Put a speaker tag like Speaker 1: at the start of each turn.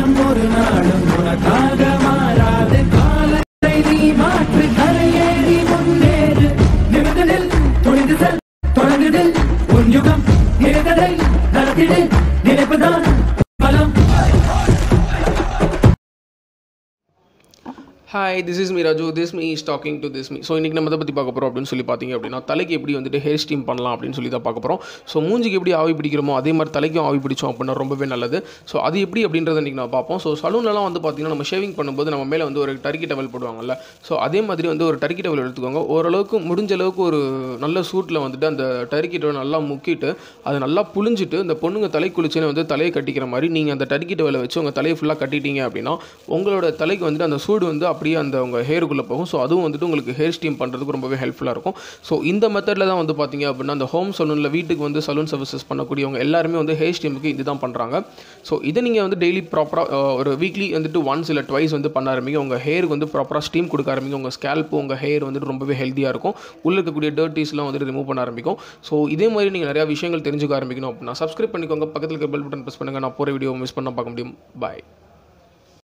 Speaker 1: காலம் ஒரு நாளும் உனக்காக மாறாது காலத்தை நீ மாற்று கரையேறி முன்னேறு நிமிர்ந்து நில் துணிந்து செல் தொடர்ந்து நில் உன் யுகம் நினைத்ததை நடத்திடு நினைப்புதான் பலம்
Speaker 2: hi this is me Raju this me is talking to this me so இன்றைக்கி நம்ம எதை பற்றி பார்க்க போகிறோம் அப்படின்னு சொல்லி பார்த்தீங்க அப்படின்னா தலைக்கு எப்படி வந்துட்டு ஹேர் ஸ்டீம் பண்ணலாம் அப்படின்னு சொல்லி தான் பார்க்க போகிறோம் ஸோ மூஞ்சிக்கு எப்படி ஆவி பிடிக்கிறோமோ அதே மாதிரி தலைக்கும் ஆவி பிடிச்சோம் அப்படின்னா ரொம்பவே நல்லது ஸோ அது எப்படி அப்படின்றத இன்றைக்கி நான் பார்ப்போம் ஸோ சலூன்லலாம் வந்து பார்த்தீங்கன்னா நம்ம ஷேவிங் பண்ணும்போது நம்ம மேலே வந்து ஒரு டர்க்கி டவல் போடுவாங்கல்ல ஸோ அதே மாதிரி வந்து ஒரு டர்க்கி டவல் எடுத்துக்கோங்க ஓரளவுக்கு முடிஞ்ச அளவுக்கு ஒரு நல்ல சூட்டில் வந்துட்டு அந்த டர்க்கி டவல் நல்லா முக்கிட்டு அதை நல்லா புழிஞ்சிட்டு இந்த பொண்ணுங்க தலை குளிச்சுன்னு வந்து தலையை கட்டிக்கிற மாதிரி நீங்கள் அந்த டர்க்கி டவலை வச்சு உங்கள் தலையை ஃபுல்லாக கட்டிட்டீங்க அப்படின்னா உங்களோட தலைக்கு வந்துட்டு அந்த சூடு வந்து அப்படியே அந்த உங்கள் ஹேருக்குள்ளே போகும் ஸோ அதுவும் வந்துட்டு உங்களுக்கு ஹேர் ஸ்டீம் பண்ணுறதுக்கு ரொம்பவே ஹெல்ப்ஃபுல்லாக இருக்கும் ஸோ இந்த மெத்தடில் தான் வந்து பார்த்தீங்க அப்படின்னா அந்த ஹோம் சலூனில் வீட்டுக்கு வந்து சலூன் சர்வீசஸ் பண்ணக்கூடியவங்க எல்லாருமே வந்து ஹேர் ஸ்டீமுக்கு இதுதான் பண்ணுறாங்க ஸோ இதை நீங்கள் வந்து டெய்லி ப்ராப்பராக ஒரு வீக்லி வந்துட்டு ஒன்ஸ் இல்லை ட்வைஸ் வந்து பண்ண ஆரம்பிங்க உங்கள் ஹேருக்கு வந்து ப்ராப்பராக ஸ்டீம் கொடுக்க ஆரம்பிங்க உங்கள் ஸ்கேல்ப்பு உங்கள் ஹேர் வந்துட்டு ரொம்பவே ஹெல்த்தியாக இருக்கும் உள்ள இருக்கக்கூடிய டர்ட்டிஸ்லாம் வந்துட்டு ரிமூவ் பண்ண ஆரம்பிக்கும் ஸோ இதே மாதிரி நீங்கள் நிறையா விஷயங்கள் தெரிஞ்சுக்க ஆரம்பிக்கணும் அப்படின்னா சப்ஸ்கிரைப் பண்ணிக்கோங்க பக்கத்தில் இருக்க பெல் பட்டன் ப்ரெஸ் பண்ணுங்கள் நான் போகிற வீடியோ மிஸ் பண்ண பார்க்க முடியும் பாய்